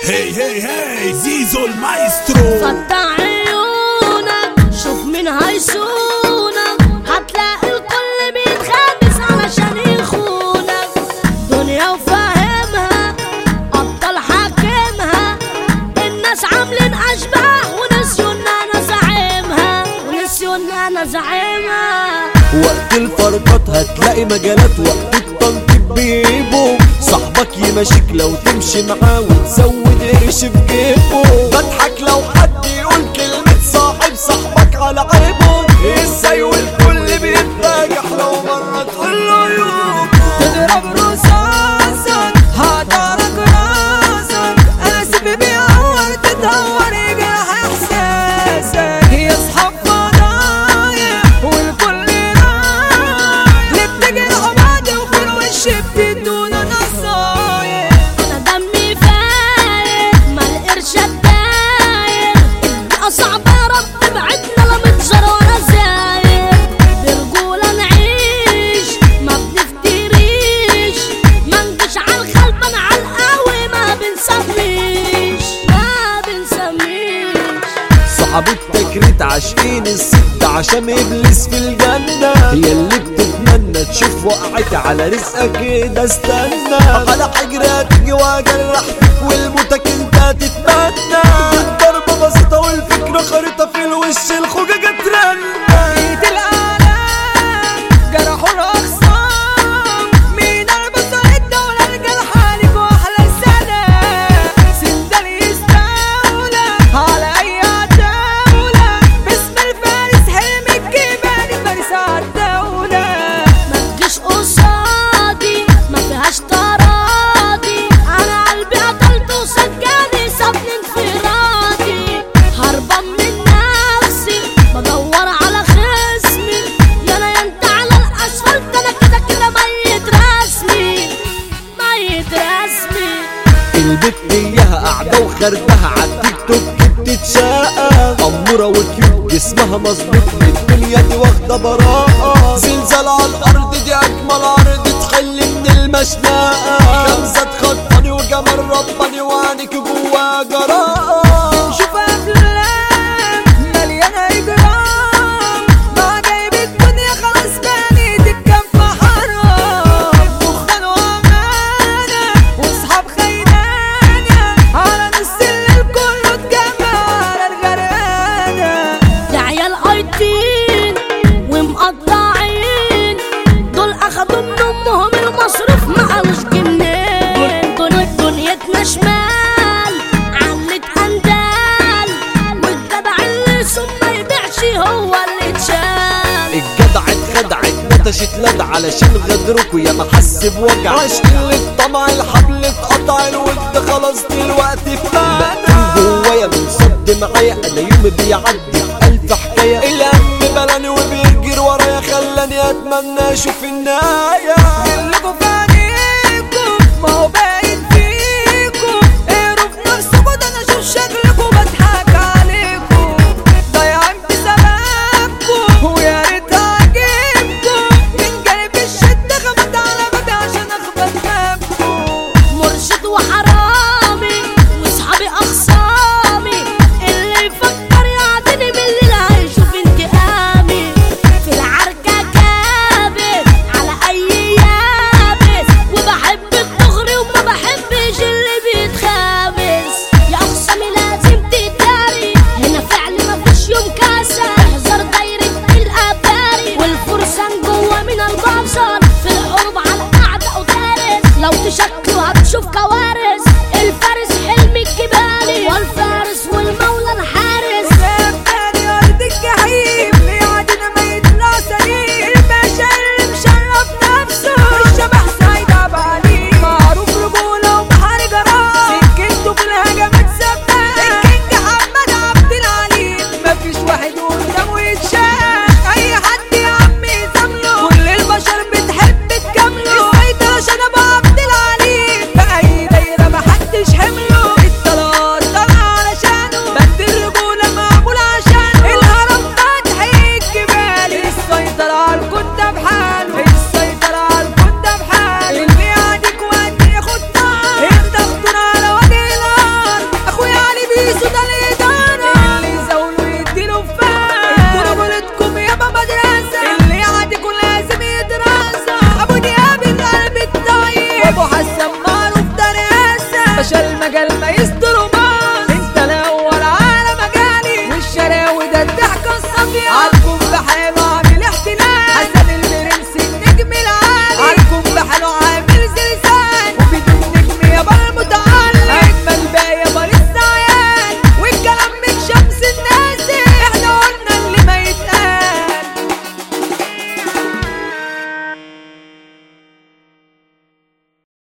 هي هي هي زيزو المايسترو فتح عيونك شوف مين هيصونك هتلاقي الكل بيتخابس علشان يخونك دنيا وفاهمها ابطال حاكمها الناس عاملين اشباح ونسيوا ان انا زعيمها ونسيوا ان انا زعيمها وقت الفرقات هتلاقي مجالات وقت التنطيط بيجيبه صاحبك يمشيك لو تمشي معاه وتزود قرش في جيبه بضحك لو حد يقول كلمة صاحب صاحبك على عيبه ازاي والكل بيتناجح لو مرة تقول له عيوب تضرب رصاصك هتعرق راسك اسف بيعور تتهور يجرح احساسك يصحى فضايح والكل رايح اللي بتجرح بعد وفي الوش بتدونا نصايح انا دمي فايق ما القرشة داير البيئة صعبة يا رب ابعدنا لا متجر ولا زاير برجولة نعيش ما بنفتريش ما نجيش على الخلف انا على القهوة ما بنسميش ما بنسميش صحاب التكريت عاشقين الست عشان ابليس في الجنة هي اللي بتتمنى تشوف وقعت على رزقك كده استنى على حجري هتيجي واجرح فيك والموتك انت هتتمنى الضربة بسيطة والفكرة خريطة في الوش الخوجة جت رنة ايد الالام جرحوا الاخصام مين اربط الدولة الجرح عليك واحلى سلام سندال يستولى على اي دولة باسم الفارس حلم الجبال فارس عالدولة ما تجيش قصادي ما فيهاش تراضي انا قلبي قتلت وسجاني سابني انفرادي هربان من نفسي بدور على خصمي يا انا يا انت على الاسفلت انا كده كده ميت رسمي ميت رسمي البت اياها قاعدة وخردها عالتيك توك بتتشقى أمورة وكيوت جسمها مظبوط من الدنيا دي واخدة براءة زلزال على الأرض دي أجمل عرض تحل من المشنقة خمسة تخطني وجمال رباني وعينك جوا جراءة شوف افلام مليانه اجرام ما جايب الدنيا خلاص بنيت الكف حرام دخان وامانه واصحاب خيانه على نص الليل كله اتجمع على الغرقانه ده عيال ايتين ومقطعين دول اخدوا من امهم المصروف ما قالوش جنيه دن- دنيتنا شمال علت اندال والجدع اللي سم ما يبيعش هو اللي اتشال الجدع اتخدع اتنتشت لد علشان غدركوا يا محس بوجع عشق اللي الطمع الحبل اتقطع الود خلاص دلوقتي فانا جوايا من صد معايا انا يومي بيعدي بألف حكاية الهم بلاني وبيجري ورايا خلاني اتمنى اشوف النهاية كلكوا في عينيكوا ما هو باين فيكوا اقروا في نفسكوا ده انا اشوف شكلكوا بضحك عليكوا ضايعين بسببكوا ويا ريت عاجبكوا من جانب الشدة خبط على بابي عشان اخبط بابكوا مرشد وحرامي واصحابي اخصامي اللي يفكر يعدني بالليل هيشوف انتقامي في العركة كابس على اي يابس وبحب الدغري وما بحبش اللي بيتخابس يا اخصامي لازم تداري هنا فعل مفيش يوم كاسة احذر دايرة الاباري والفرسان جوا من البصر في الحروب على الاعداء ودارس لو تشكلوا هتشوف كوارث